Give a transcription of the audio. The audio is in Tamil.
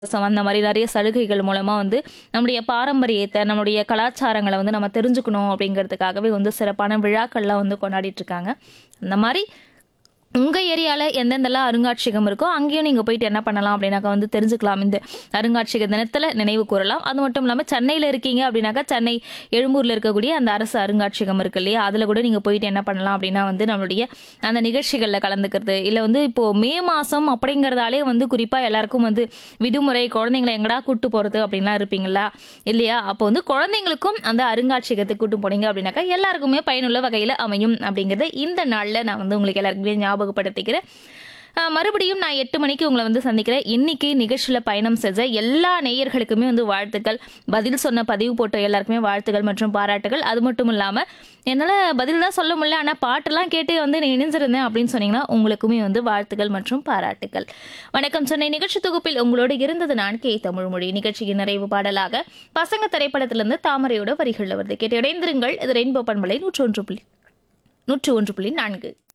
இலவசம் அந்த மாதிரி நிறைய சலுகைகள் மூலமா வந்து நம்முடைய பாரம்பரியத்தை நம்மளுடைய கலாச்சாரங்களை வந்து நம்ம தெரிஞ்சுக்கணும் அப்படிங்கிறதுக்காகவே வந்து சிறப்பான விழாக்கள்லாம் வந்து கொண்டாடிட்டு இருக்காங்க அந்த மாதிரி உங்கள் ஏரியாவில் எந்தெந்தெல்லாம் அருங்காட்சியகம் இருக்கோ அங்கேயும் நீங்கள் போயிட்டு என்ன பண்ணலாம் அப்படின்னாக்கா வந்து தெரிஞ்சுக்கலாம் இந்த அருங்காட்சியக தினத்தில் நினைவு கூறலாம் அது மட்டும் இல்லாமல் சென்னையில் இருக்கீங்க அப்படின்னாக்கா சென்னை எழும்பூரில் இருக்கக்கூடிய அந்த அரசு அருங்காட்சியகம் இருக்கு இல்லையா அதில் கூட நீங்கள் போயிட்டு என்ன பண்ணலாம் அப்படின்னா வந்து நம்மளுடைய அந்த நிகழ்ச்சிகளில் கலந்துக்கிறது இல்லை வந்து இப்போது மே மாதம் அப்படிங்கிறதாலே வந்து குறிப்பாக எல்லாருக்கும் வந்து விடுமுறை குழந்தைங்களை எங்கடா கூட்டு போகிறது அப்படின்லாம் இருப்பீங்களா இல்லையா அப்போ வந்து குழந்தைங்களுக்கும் அந்த அருங்காட்சியகத்துக்கு கூட்டு போனீங்க அப்படின்னாக்கா எல்லாருக்குமே பயனுள்ள வகையில் அமையும் அப்படிங்கிறத இந்த நாளில் நான் வந்து உங்களுக்கு எல்லாருக்குமே ஞாபகப்படுத்திக்கிறேன் ஆஹ் மறுபடியும் நான் எட்டு மணிக்கு உங்களை வந்து சந்திக்கிறேன் இன்னைக்கு நிகழ்ச்சியில் பயணம் செஞ்ச எல்லா நேயர்களுக்குமே வந்து வாழ்த்துக்கள் பதில் சொன்ன பதிவு போட்ட எல்லாருக்குமே வாழ்த்துக்கள் மற்றும் பாராட்டுகள் அது மட்டும் இல்லாமல் என்னால் பதில் தான் சொல்ல முடியல ஆனால் பாட்டெல்லாம் கேட்டு வந்து நான் இணைஞ்சிருந்தேன் அப்படின்னு சொன்னீங்கன்னா உங்களுக்குமே வந்து வாழ்த்துக்கள் மற்றும் பாராட்டுகள் வணக்கம் சென்னை நிகழ்ச்சி தொகுப்பில் உங்களோடு இருந்தது நான் கே தமிழ்மொழி நிகழ்ச்சியின் நிறைவு பாடலாக பசங்க திரைப்படத்திலிருந்து தாமரையோட வரிகளில் வருது கேட்டு இணைந்திருங்கள் இது ரெயின்போ பண்பலை நூற்று ஒன்று புள்ளி நூற்று ஒன்று புள்ளி நான்கு